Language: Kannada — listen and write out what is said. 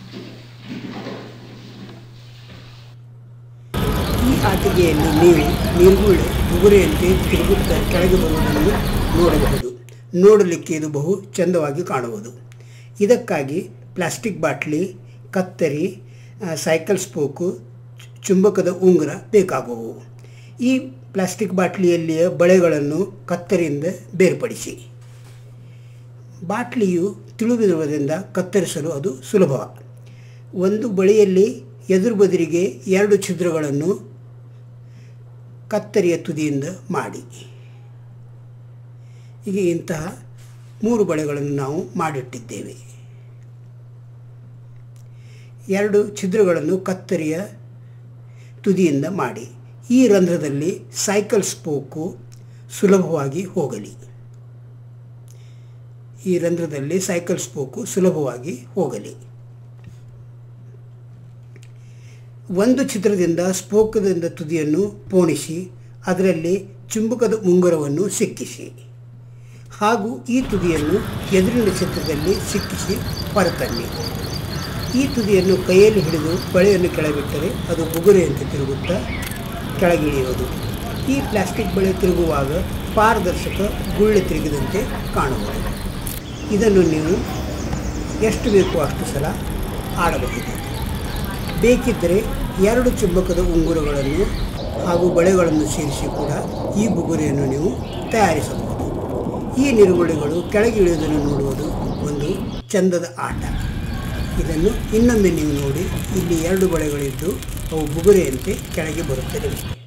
ಈ ಆಟಿಕೆಯಲ್ಲಿ ನೀವು ನೀರ್ಗುಳ್ಳೆ ಬುಗುರೆಯಂತೆ ತಿರುಗುತ್ತಾ ಕೆಳಗೆ ಬರುವುದನ್ನು ನೋಡಬಹುದು ನೋಡಲಿಕ್ಕೆ ಇದು ಬಹು ಚಂದವಾಗಿ ಕಾಣುವುದು ಇದಕ್ಕಾಗಿ ಪ್ಲಾಸ್ಟಿಕ್ ಬಾಟ್ಲಿ ಕತ್ತರಿ ಆ, ಸೈಕಲ್ ಸ್ಪೋಕು ಚು- ಚುಂಬಕದ ಉಂಗುರ ಬೇಕಾಗುವು ಈ ಪ್ಲಾಸ್ಟಿಕ್ ಬಾಟ್ಲಿಯಲ್ಲಿಯ ಬಳೆಗಳನ್ನು ಕತ್ತರಿಯಿಂದ ಬೇರ್ಪಡಿಸಿ ಬಾಟ್ಲಿಯು ತಿಳಿದಿರುವುದರಿಂದ ಕತ್ತರಿಸಲು ಅದು ಸುಲಭ ಒಂದು ಬಳಿಯಲ್ಲಿ ಎದುರು ಬದಿರಿಗೆ ಎರಡು ಛಿದ್ರಗಳನ್ನು ಕತ್ತರಿಯ ತುದಿಯಿಂದ ಮಾಡಿ ಈಗ ಇಂತಹ ಮೂರು ಬಳೆಗಳನ್ನು ನಾವು ಮಾಡಿಟ್ಟಿದ್ದೇವೆ ಎರಡು ಛಿದ್ರಗಳನ್ನು ಕತ್ತರಿಯ ತುದಿಯಿಂದ ಮಾಡಿ ಈ ರಂಧ್ರದಲ್ಲಿ ಸೈಕಲ್ ಸ್ಪೋಕು ಸುಲಭವಾಗಿ ಹೋಗಲಿ ಈ ರಂಧ್ರದಲ್ಲಿ ಸೈಕಲ್ ಸ್ಪೋಕು ಸುಲಭವಾಗಿ ಹೋಗಲಿ ಒಂದು ಚಿತ್ರದಿಂದ ಸ್ಪೋಕದಿಂದ ತುದಿಯನ್ನು ಪೋಣಿಸಿ ಅದರಲ್ಲಿ ಚುಂಬಕದ ಉಂಗುರವನ್ನು ಸಿಕ್ಕಿಸಿ ಹಾಗೂ ಈ ತುದಿಯನ್ನು ಎದುರಿನ ಚಿತ್ರದಲ್ಲಿ ಸಿಕ್ಕಿಸಿ ಹೊರತನ್ನಿ ಈ ತುದಿಯನ್ನು ಕೈಯಲ್ಲಿ ಹಿಡಿದು ಬಳೆಯನ್ನು ಕೆಳಬಿಟ್ಟರೆ ಅದು ಬುಗುರೆಯಂತೆ ತಿರುಗುತ್ತಾ ಕೆಳಗಿಳಿಯುವುದು ಈ ಪ್ಲಾಸ್ಟಿಕ್ ಬಳೆ ತಿರುಗುವಾಗ ಪಾರದರ್ಶಕ ಗುಳ್ಳೆ ತಿರುಗಿದಂತೆ ಕಾಣುವುದು ಇದನ್ನು ನೀವು ಎಷ್ಟು ಬೇಕು ಅಷ್ಟು ಸಲ ಆಡಬಹುದು ಬೇಕಿದ್ದರೆ ಎರಡು ಚುಂಬಕದ ಉಂಗುರಗಳನ್ನು ಹಾಗೂ ಬಳೆಗಳನ್ನು ಸೇರಿಸಿ ಕೂಡ ಈ ಬುಗುರಿಯನ್ನು ನೀವು ತಯಾರಿಸಬಹುದು ಈ ನಿರುಗುಳಿಗಳು ಕೆಳಗಿಳಿಯುವುದನ್ನು ನೋಡುವುದು ಒಂದು ಚಂದದ ಆಟ ಇದನ್ನು ಇನ್ನೊಮ್ಮೆ ನೀವು ನೋಡಿ ಇಲ್ಲಿ ಎರಡು ಬಳೆಗಳಿದ್ದು ಅವು ಬುಗುರೆಯಂತೆ ಕೆಳಗೆ ಬರುತ್ತವೆ